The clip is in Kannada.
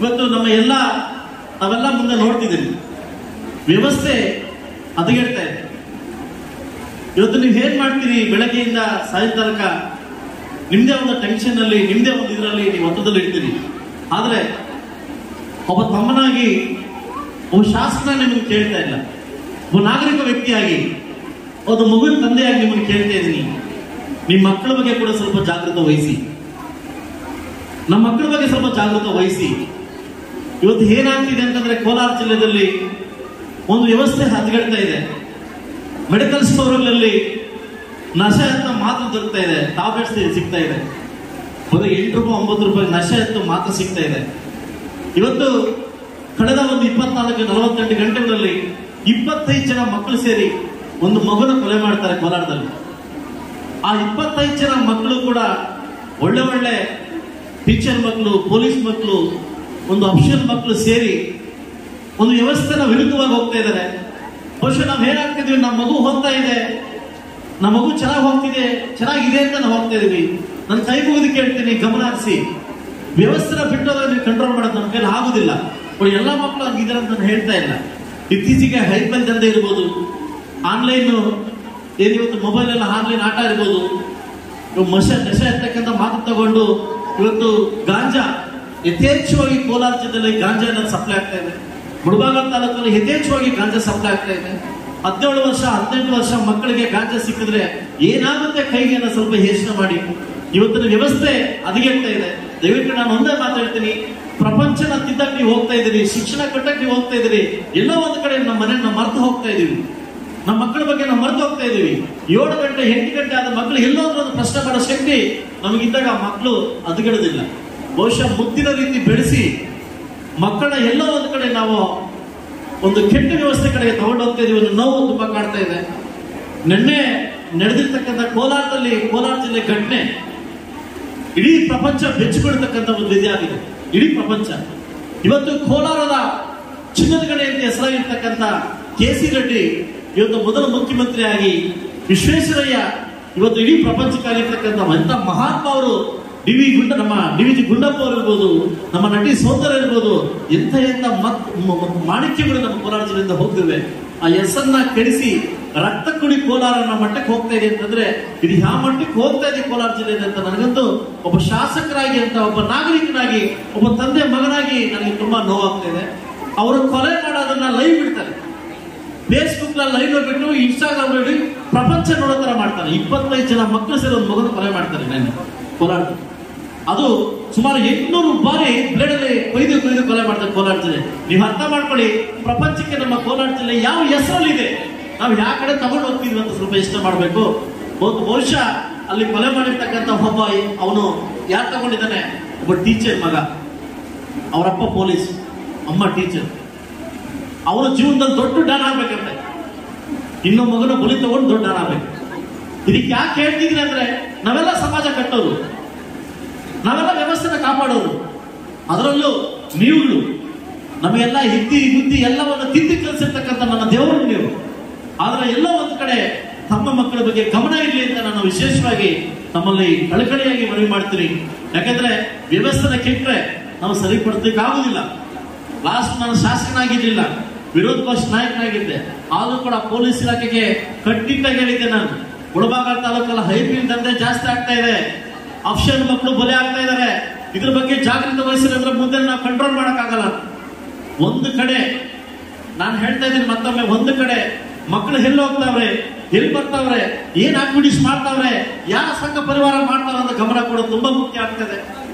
ಇವತ್ತು ನಮ್ಮ ಎಲ್ಲ ನಾವೆಲ್ಲ ಮುಂದೆ ನೋಡ್ತಿದ್ದೀವಿ ವ್ಯವಸ್ಥೆ ಹದಗೆಡ್ತಾ ಇದೆ ಇವತ್ತು ನೀವು ಏನ್ ಮಾಡ್ತೀರಿ ಬೆಳಗ್ಗೆಯಿಂದ ಸಾಯಂಕಾಲಕ ನಿಮ್ದೇ ಒಂದು ಟೆನ್ಷನ್ ಅಲ್ಲಿ ನಿಮ್ದೇ ಒಂದು ಇದರಲ್ಲಿ ನೀವು ಒತ್ತದಲ್ಲಿ ಇರ್ತೀರಿ ಆದ್ರೆ ಒಬ್ಬ ತಮ್ಮನಾಗಿ ಒಬ್ಬ ಶಾಸಕ ನಿಮಗೆ ಕೇಳ್ತಾ ಇಲ್ಲ ಒಬ್ಬ ನಾಗರಿಕ ವ್ಯಕ್ತಿಯಾಗಿ ಒಂದು ಮಗುವಿನ ತಂದೆಯಾಗಿ ನಿಮ್ಮನ್ನು ಕೇಳ್ತಾ ಇದ್ದೀನಿ ನಿಮ್ಮ ಮಕ್ಕಳ ಬಗ್ಗೆ ಕೂಡ ಸ್ವಲ್ಪ ಜಾಗೃತ ವಹಿಸಿ ನಮ್ಮ ಮಕ್ಕಳ ಬಗ್ಗೆ ಸ್ವಲ್ಪ ಜಾಗೃತ ವಹಿಸಿ ಇವತ್ತು ಏನಾಗ್ತಿದೆ ಅಂತಂದ್ರೆ ಕೋಲಾರ ಜಿಲ್ಲೆಯಲ್ಲಿ ಒಂದು ವ್ಯವಸ್ಥೆ ಹದಗೆಡ್ತಾ ಇದೆ ಮೆಡಿಕಲ್ ಸ್ಟೋರ್ಗಳಲ್ಲಿ ನಶೆ ಅಂತ ಮಾತ್ರ ದೊರಕ್ತಾ ಇದೆ ಟಾಬ್ಲೆಟ್ಸ್ ಸಿಗ್ತಾ ಇದೆ ಬರೀ ಎಂಟು ರೂಪಾಯಿ ಒಂಬತ್ತು ರೂಪಾಯಿ ನಶೆ ಅಂತ ಮಾತ್ರ ಸಿಗ್ತಾ ಇದೆ ಇವತ್ತು ಕಳೆದ ಒಂದು ಇಪ್ಪತ್ನಾಲ್ಕು ನಲವತ್ತೆಂಟು ಗಂಟೆಗಳಲ್ಲಿ ಇಪ್ಪತ್ತೈದು ಜನ ಮಕ್ಕಳು ಸೇರಿ ಒಂದು ಮಗುನ ಕೊಲೆ ಮಾಡ್ತಾರೆ ಕೋಲಾರದಲ್ಲಿ ಆ ಇಪ್ಪತ್ತೈದು ಜನ ಮಕ್ಕಳು ಕೂಡ ಒಳ್ಳೆ ಒಳ್ಳೆ ಟೀಚರ್ ಮಕ್ಕಳು ಪೊಲೀಸ್ ಮಕ್ಕಳು ಒಂದು ಅಫಿಷಿಯಲ್ ಮಕ್ಕಳು ಸೇರಿ ಒಂದು ವ್ಯವಸ್ಥೆನ ವಿರುದ್ಧವಾಗಿ ಹೋಗ್ತಾ ಇದ್ದಾರೆ ಬಹುಶಃ ನಾವು ಏನಾಗ್ತಿದ್ವಿ ನಮ್ಮ ಮಗು ಹೋಗ್ತಾ ಇದೆ ನಮ್ಮ ಮಗು ಚೆನ್ನಾಗಿ ಹೋಗ್ತಿದೆ ಚೆನ್ನಾಗಿದೆ ಅಂತ ನಾವು ಹೋಗ್ತಾ ಇದೀವಿ ನನ್ನ ಕೈ ಮುಗಿದು ಕೇಳ್ತೀನಿ ಗಮನ ಹರಿಸಿ ವ್ಯವಸ್ಥೆನ ಬಿಟ್ಟೋದ್ರೆ ನೀವು ಕಂಟ್ರೋಲ್ ಮಾಡೋದು ನಮ್ಮ ಕೈಲಿ ಆಗುದಿಲ್ಲ ಬಟ್ ಎಲ್ಲ ಮಕ್ಕಳು ಹಂಗಿದ್ದಾರೆ ಅಂತ ನಾನು ಹೇಳ್ತಾ ಇಲ್ಲ ಇತ್ತೀಚೆಗೆ ಹೈಪಲ್ ದಂಧೆ ಇರ್ಬೋದು ಆನ್ಲೈನ್ ಏನು ಇವತ್ತು ಮೊಬೈಲ್ ಎಲ್ಲ ಆನ್ಲೈನ್ ಆಟ ಇರ್ಬೋದು ಇವು ಮಶ ನಶ ಇರ್ತಕ್ಕಂಥ ಮಾತು ತಗೊಂಡು ಇವತ್ತು ಗಾಂಜಾ ಯಥೇಚ್ಛವಾಗಿ ಕೋಲಾರ ಜಿಲ್ಲೆಯಲ್ಲಿ ಗಾಂಜಾ ಎಲ್ಲ ಸಪ್ಲೈ ಆಗ್ತಾ ಇದೆ ಮುಳಬಾಗಲ್ ತಾಲೂಕಲ್ಲಿ ಯಥೇಚ್ಛವಾಗಿ ಗಾಂಜಾ ಸಪ್ಲೈ ಆಗ್ತಾ ಇದೆ ಹದಿನೇಳು ವರ್ಷ ಹದಿನೆಂಟು ವರ್ಷ ಮಕ್ಕಳಿಗೆ ಗಾಂಜಾ ಸಿಕ್ಕಿದ್ರೆ ಏನಾಗುತ್ತೆ ಕೈಗೆ ಅನ್ನೋ ಸ್ವಲ್ಪ ಯೋಚನೆ ಮಾಡಿ ಇವತ್ತಿನ ವ್ಯವಸ್ಥೆ ಹದಗೆಡ್ತಾ ಇದೆ ದಯವಿಟ್ಟು ನಾನು ಒಂದೇ ಮಾತಾಡ್ತೀನಿ ಪ್ರಪಂಚನ ತಿದ್ದಕ್ಕೆ ನೀವು ಹೋಗ್ತಾ ಇದ್ದೀರಿ ಶಿಕ್ಷಣ ಕಟ್ಟಕ್ಕೆ ನೀವು ಹೋಗ್ತಾ ಇದ್ದೀರಿ ಎಲ್ಲೋ ಒಂದು ಕಡೆ ನಮ್ಮ ಮನೆ ನಾವು ಮರೆತು ಹೋಗ್ತಾ ಇದೀವಿ ನಮ್ಮ ಮಕ್ಕಳ ಬಗ್ಗೆ ನಾವು ಮರೆತು ಹೋಗ್ತಾ ಇದೀವಿ ಏಳು ಗಂಟೆ ಎಂಟು ಗಂಟೆ ಆದ ಮಕ್ಕಳು ಎಲ್ಲೋ ಒಂದು ಪ್ರಶ್ನೆ ಮಾಡೋ ಶಕ್ತಿ ನಮಗಿದ್ದಾಗ ಆ ಮಕ್ಕಳು ಹದಗೆಡೋದಿಲ್ಲ ಬಹುಶಃ ಮುದ್ದಿನ ರೀತಿ ಬೆಳೆಸಿ ಮಕ್ಕಳ ಎಲ್ಲೋ ಒಂದು ಕಡೆ ನಾವು ಒಂದು ಕೆಟ್ಟ ವ್ಯವಸ್ಥೆ ಕಡೆಗೆ ತಗೊಂಡು ಹೋಗ್ತಾ ಇದೀವಿ ಒಂದು ನೋವು ತುಂಬಾ ಕಾಡ್ತಾ ಇದೆ ನಿನ್ನೆ ನಡೆದಿರ್ತಕ್ಕಂಥ ಕೋಲಾರದಲ್ಲಿ ಕೋಲಾರ ಜಿಲ್ಲೆ ಘಟನೆ ಇಡೀ ಪ್ರಪಂಚ ಬೆಚ್ಚಿಕೊಳ್ತಕ್ಕಂಥ ಒಂದು ವಿಧಿ ಆಗಿದೆ ಇಡೀ ಪ್ರಪಂಚ ಇವತ್ತು ಕೋಲಾರದ ಚಿನ್ನದ ಗಣಿ ಅಂತ ಹೆಸರಾಗಿರ್ತಕ್ಕಂಥ ಕೆ ಸಿ ರೆಡ್ಡಿ ಇವತ್ತು ಮೊದಲ ಮುಖ್ಯಮಂತ್ರಿಯಾಗಿ ವಿಶ್ವೇಶ್ವರಯ್ಯ ಇವತ್ತು ಇಡೀ ಪ್ರಪಂಚಕ್ಕಾಗಿರ್ತಕ್ಕಂಥ ಎಂತ ಮಹಾತ್ಮ ಅವರು ಡಿ ವಿ ಗುಂಡ ನಮ್ಮ ಡಿ ವಿ ಜಿ ಗುಂಡಪ್ಪ ಅವರು ಇರ್ಬೋದು ನಮ್ಮ ನಟಿ ಸೋದರ ಇರ್ಬೋದು ಎಂಥ ಎಂಥ ಮತ್ ಮ- ಮ- ಮಾಣಿಕ್ಯಗಳು ನಮ್ಮ ಕೋಲಾರ ಜಿಲ್ಲೆಯಿಂದ ಹೋಗ್ತಿವೆ ಆ ಹೆಸರನ್ನ ಕೆಡಿಸಿ ರಕ್ತ ಕುಡಿ ಕೋಲಾರ ಅನ್ನೋ ಮಟ್ಟಕ್ಕೆ ಹೋಗ್ತಾ ಇದೆ ಅಂತಂದ್ರೆ ಇದು ಯಾವ ಮಟ್ಟಕ್ಕೆ ಹೋಗ್ತಾ ಇದೆ ಕೋಲಾರ ಜಿಲ್ಲೆ ಅಂತ ನನಗಂತೂ ಒಬ್ಬ ಶಾಸಕರಾಗಿ ಅಂತ ಒಬ್ಬ ನಾಗರಿಕನಾಗಿ ಒಬ್ಬ ತಂದೆ ಮಗನಾಗಿ ನನಗೆ ತುಂಬಾ ನೋವಾಗ್ತಾ ಇದೆ ಅವರು ಕೊಲೆ ಮಾಡೋದನ್ನ ಲೈವ್ ಬಿಡ್ತಾರೆ ಫೇಸ್ಬುಕ್ ನಲ್ಲಿ ಲೈವ್ ಬಿಟ್ಟು ಇನ್ಸ್ಟಾಗ್ರಾಮ್ ನೋಡಿ ಪ್ರಪಂಚ ನೋಡೋ ತರ ಮಾಡ್ತಾರೆ ಇಪ್ಪತ್ತೈದು ಜನ ಮಕ್ಕಳು ಸೇರಿ ಒಂದು ಮಗನ ಕೊಲೆ ಮಾಡ್ತಾರೆ ನಾನು ಕೋಲಾರ ಅದು ಸುಮಾರು ಎಂಟ್ನೂರು ಬಾರಿ ಬ್ಲೇಡ್ ಅಲ್ಲಿ ಕೊಯ್ದು ಕೊಯ್ದು ಕೊಲೆ ಮಾಡ್ತಾರೆ ಕೋಲಾರ ಜಿಲ್ಲೆ ನೀವು ಅರ್ಥ ಮಾಡ್ಕೊಳ್ಳಿ ಪ್ರಪಂಚಕ್ಕೆ ನಮ್ಮ ಕೋಲಾರ ಜಿಲ್ಲೆ ಯಾವ ಹೆಸರಲ್ಲಿದೆ ನಾವು ಯಾವ ಕಡೆ ತಗೊಂಡು ಹೋಗ್ತೀವಿ ಅಂತ ಸ್ವಲ್ಪ ಯೋಚನೆ ಮಾಡಬೇಕು ಒಂದು ಬಹುಶಃ ಅಲ್ಲಿ ಕೊಲೆ ಮಾಡಿರ್ತಕ್ಕಂಥ ಒಬ್ಬ ಅವನು ಯಾರು ತಗೊಂಡಿದ್ದಾನೆ ಒಬ್ಬ ಟೀಚರ್ ಮಗ ಅವರಪ್ಪ ಪೊಲೀಸ್ ಅಮ್ಮ ಟೀಚರ್ ಅವನ ಜೀವನದಲ್ಲಿ ದೊಡ್ಡ ಡಾನ್ ಆಗ್ಬೇಕಂತೆ ಇನ್ನೊಬ್ಬ ಮಗನ ಬಲಿ ತಗೊಂಡು ದೊಡ್ಡ ಡಾನ್ ಆಗ್ಬೇಕು ಇದಕ್ಕೆ ಯಾಕೆ ಹೇಳ್ತಿದ್ರಿ ಅಂದ್ರೆ ನಾವೆಲ್ಲ ಸಮಾಜ ಕಟ್ಟೋರು ನಾವೆಲ್ಲ ವ್ಯವಸ್ಥೆನ ಕಾಪಾಡೋರು ಅದರಲ್ಲೂ ನೀವುಗಳು ನಮಗೆಲ್ಲ ಹಿದ್ದಿ ಬುದ್ಧಿ ಎಲ್ಲವನ್ನು ತಿದ್ದಿ ಕಲಿಸಿರ್ತಕ್ಕಂಥ ನನ್ನ ದೇವರು ನೀವು ಆದ್ರೆ ಎಲ್ಲೋ ಒಂದು ಕಡೆ ತಮ್ಮ ಮಕ್ಕಳ ಬಗ್ಗೆ ಗಮನ ಇರಲಿ ಅಂತ ನಾನು ವಿಶೇಷವಾಗಿ ನಮ್ಮಲ್ಲಿ ಕಳಕಳಿಯಾಗಿ ಮನವಿ ಮಾಡ್ತೀನಿ ಯಾಕಂದ್ರೆ ವ್ಯವಸ್ಥೆನ ಕೆಟ್ಟರೆ ನಾವು ಸರಿಪಡಿಸ್ಲಿಕ್ಕೆ ಆಗುದಿಲ್ಲ ಲಾಸ್ಟ್ ನಾನು ಶಾಸಕನಾಗಿರ್ಲಿಲ್ಲ ವಿರೋಧ ಪಕ್ಷ ನಾಯಕನಾಗಿದ್ದೆ ಆದ್ರೂ ಕೂಡ ಪೊಲೀಸ್ ಇಲಾಖೆಗೆ ಕಟ್ಟಿಟ್ಟಾಗಿ ಹೇಳಿದ್ದೆ ನಾನು ಮುಳಬಾಗ ತಾಲೂಕಲ್ಲಿ ಹೈಬ್ರಿಡ್ ದಂಧೆ ಜಾಸ್ತಿ ಆಗ್ತಾ ಇದೆ ಆಪ್ಷನ್ ಮಕ್ಕಳು ಬಲಿ ಆಗ್ತಾ ಇದಾರೆ ಇದ್ರ ಬಗ್ಗೆ ಜಾಗೃತಿ ವಹಿಸಿದ್ರೆ ಮುಂದೆ ನಾವು ಕಂಟ್ರೋಲ್ ಮಾಡಕ್ಕಾಗಲ್ಲ ಒಂದು ಕಡೆ ನಾನು ಹೇಳ್ತಾ ಇದ್ದೀನಿ ಮತ್ತೊಮ್ಮೆ ಒಂದು ಕಡೆ ಮಕ್ಕಳು ಎಲ್ಲಿ ಹೋಗ್ತಾವ್ರೆ ಎಲ್ಲಿ ಬರ್ತಾವ್ರೆ ಏನ್ ಆಕ್ಟಿವಿಟೀಸ್ ಮಾಡ್ತಾವ್ರೆ ಯಾವ ಸಂಘ ಪರಿವಾರ ಮಾಡ್ತಾವ್ರೆ ಅಂತ ಗಮನ ಕೊಡೋದು ತುಂಬಾ ಮುಖ್ಯ ಆಗ್ತದೆ